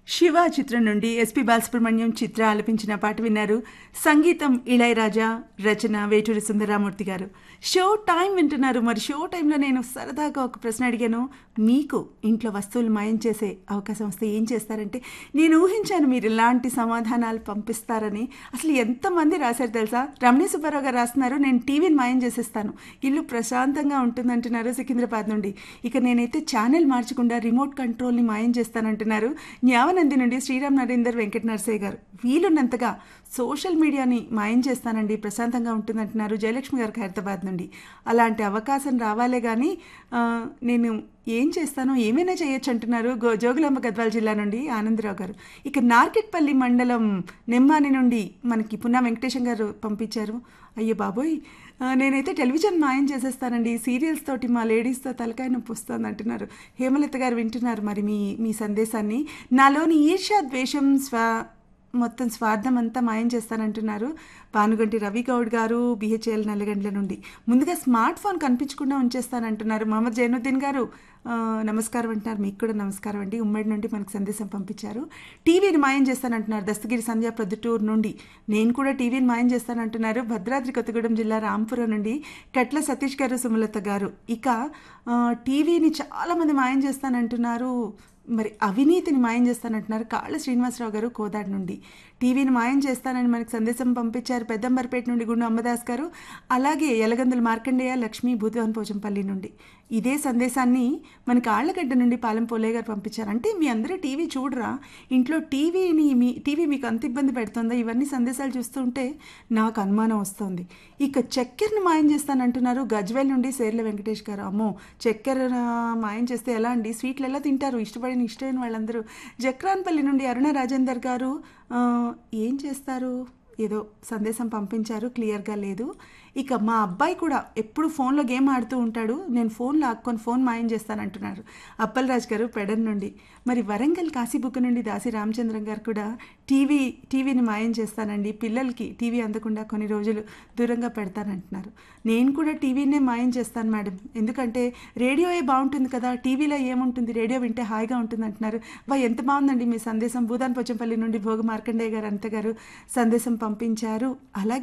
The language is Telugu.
శివ చిత్రం నుండి ఎస్పి బాలసుబ్రహ్మణ్యం చిత్ర ఆలపించిన పాట విన్నారు సంగీతం ఇళయరాజా రచన వేటూరి సుందరరామూర్తి గారు షో టైం వింటున్నారు మరి షో టైంలో నేను సరదాగా ఒక ప్రశ్న అడిగాను మీకు ఇంట్లో వస్తువులు మాయం చేసే అవకాశం వస్తే ఏం చేస్తారంటే నేను ఊహించాను మీరు ఇలాంటి సమాధానాలు పంపిస్తారని అసలు ఎంతమంది రాశారు తెలుసా రమణీ సుబ్బారావు గారు రాస్తున్నారు నేను టీవీని మాయం చేసేస్తాను ఇల్లు ప్రశాంతంగా ఉంటుందంటున్నారు సికింద్రాబాద్ నుండి ఇక నేనైతే ఛానల్ మార్చకుండా రిమోట్ కంట్రోల్ని మాయం చేస్తానంటున్నారు న్యావనంది నుండి శ్రీరామ్ నరేందర్ వెంకట నరసయ్య గారు వీలున్నంతగా సోషల్ మీడియాని మాయం చేస్తానండి ప్రశాంతంగా ఉంటుందంటున్నారు జయలక్ష్మి గారికి హైదరాబాద్ నుండి అలాంటి అవకాశం రావాలే కానీ ఆ, నేను ఏం చేస్తానో ఏమైనా చేయొచ్చు అంటున్నారు గో జోగులాంబ గద్వాల జిల్లా నుండి ఆనందరావు గారు ఇక నార్కెట్పల్లి మండలం నెమ్మాని నుండి మనకి పున్నా వెంకటేశం గారు పంపించారు అయ్యో బాబోయ్ ఆ, నేనైతే టెలివిజన్ మాయం చేసేస్తానండి సీరియల్స్ తోటి మా లేడీస్తో తలకాయ నొప్పి వస్తుంది అంటున్నారు హేమలత గారు వింటున్నారు మరి మీ మీ సందేశాన్ని నాలోని ఈర్ష్యా ద్వేషం స్వ మొత్తం స్వార్థం అంతా మాయం చేస్తానంటున్నారు పానుగంటి రవి గౌడ్ గారు బిహెచ్ఎల్ నల్లగండ్ల నుండి ముందుగా స్మార్ట్ ఫోన్ కనిపించకుండా ఉంచేస్తానంటున్నారు మహమ్మద్ జైనుద్దీన్ గారు ఆ, నమస్కారం అంటున్నారు మీకు కూడా నమస్కారం అండి ఉమ్మడి నుండి మనకు సందేశం పంపించారు టీవీని మాయం చేస్తానంటున్నారు దస్తగిరి సంధ్య ప్రొద్దుటూరు నుండి నేను కూడా టీవీని మాయం చేస్తానంటున్నారు భద్రాద్రి కొత్తగూడెం జిల్లా రాంపురం నుండి కట్ల సతీష్ గారు సుమలత గారు ఇక ఆ, టీవీని చాలామంది మాయం చేస్తానంటున్నారు మరి అవినీతిని మాయం చేస్తానంటున్నారు కాళ్ళ శ్రీనివాసరావు గారు కోదాడు నుండి టీవీని మాయం చేస్తానని మనకు సందేశం పంపించారు పెద్దంబర్పేట నుండి గుండు అమ్మదాస్ గారు అలాగే ఎలగందుల మార్కండేయ లక్ష్మీ భూతవన్ పోచంపల్లి నుండి ఇదే సందేశాన్ని మనకి ఆళ్లగడ్డ నుండి పాలెం పోలే గారు పంపించారు అంటే మీ అందరూ టీవీ చూడరా ఇంట్లో టీవీని మీ టీవీ మీకు అంత ఇబ్బంది పెడుతుందా ఇవన్నీ సందేశాలు చూస్తుంటే నాకు అనుమానం వస్తుంది ఇక చక్కెరను మాయం చేస్తానంటున్నారు గజ్వేల్ నుండి సేర్ల వెంకటేష్ గారు అమ్మో చక్కెర మాయం చేస్తే ఎలా అండి స్వీట్లు ఎలా తింటారు ఇష్టపడిన ఇష్టమైన వాళ్ళందరూ జక్రాన్పల్లి నుండి అరుణ రాజేందర్ గారు ఆ, ఏం చేస్తారు ఏదో సందేశం పంపించారు క్లియర్గా లేదు ఇక మా అబ్బాయి కూడా ఎప్పుడు ఫోన్లో గేమ్ ఆడుతూ ఉంటాడు నేను ఫోన్ లాక్కొని ఫోన్ మాయం చేస్తానంటున్నారు అప్పలరాజు గారు పెడన్ నుండి మరి వరంగల్ కాశీబుక్ నుండి దాసి రామచంద్రం గారు కూడా టీవీ టీవీని మాయం చేస్తానండి పిల్లలకి టీవీ అందకుండా కొన్ని రోజులు దూరంగా పెడతానంటున్నారు నేను కూడా టీవీనే మాయం చేస్తాను మేడం ఎందుకంటే రేడియోయే బాగుంటుంది కదా టీవీలో ఏముంటుంది రేడియో వింటే హాయిగా ఉంటుంది అంటున్నారు వా ఎంత బాగుందండి మీ సందేశం భూదాన్ పోచంపల్లి నుండి భోగ మార్కండేయ గారు అంత గారు సందేశం పంపించారు అలాగే